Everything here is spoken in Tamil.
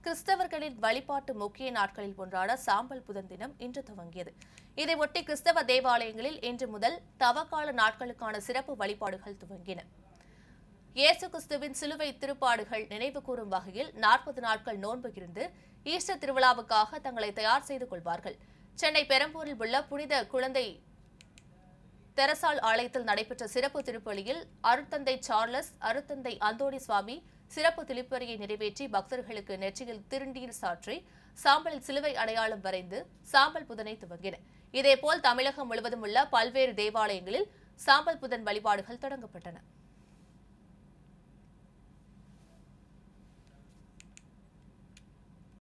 கிறிஸ்தவர்களின் வழிபாட்டு முக்கிய நாட்களில் ஒன்றான சாம்பல் புதன் தினம் இன்று துவங்கியது இதையொட்டி கிறிஸ்தவ தேவாலயங்களில் இன்று முதல் தவக்கால நாட்களுக்கான சிறப்பு வழிபாடுகள் துவங்கின இயேசு கிறிஸ்துவின் சிலுவை திருப்பாடுகள் நினைவு கூறும் வகையில் நாற்பது நாட்கள் நோன்பு இருந்து ஈஸ்டர் திருவிழாவுக்காக தங்களை தயார் செய்து கொள்வார்கள் சென்னை பெரம்பூரில் உள்ள புனித குழந்தை தெரசால் ஆலயத்தில் நடைபெற்ற சிறப்பு திருப்பலியில் அருட்தந்தை சார்லஸ் அருட்தந்தை அந்தோணி சுவாமி சிறப்பு திருப்பலியை நிறைவேற்றி பக்தர்களுக்கு நெற்றியில் திருநீர் சாற்றி சாம்பலில் சிலுவை அடையாளம் வரைந்து சாம்பல் புதனை துவங்கின இதேபோல் தமிழகம் முழுவதும் உள்ள பல்வேறு தேவாலயங்களில் சாம்பல் புதன் வழிபாடுகள் தொடங்கப்பட்டன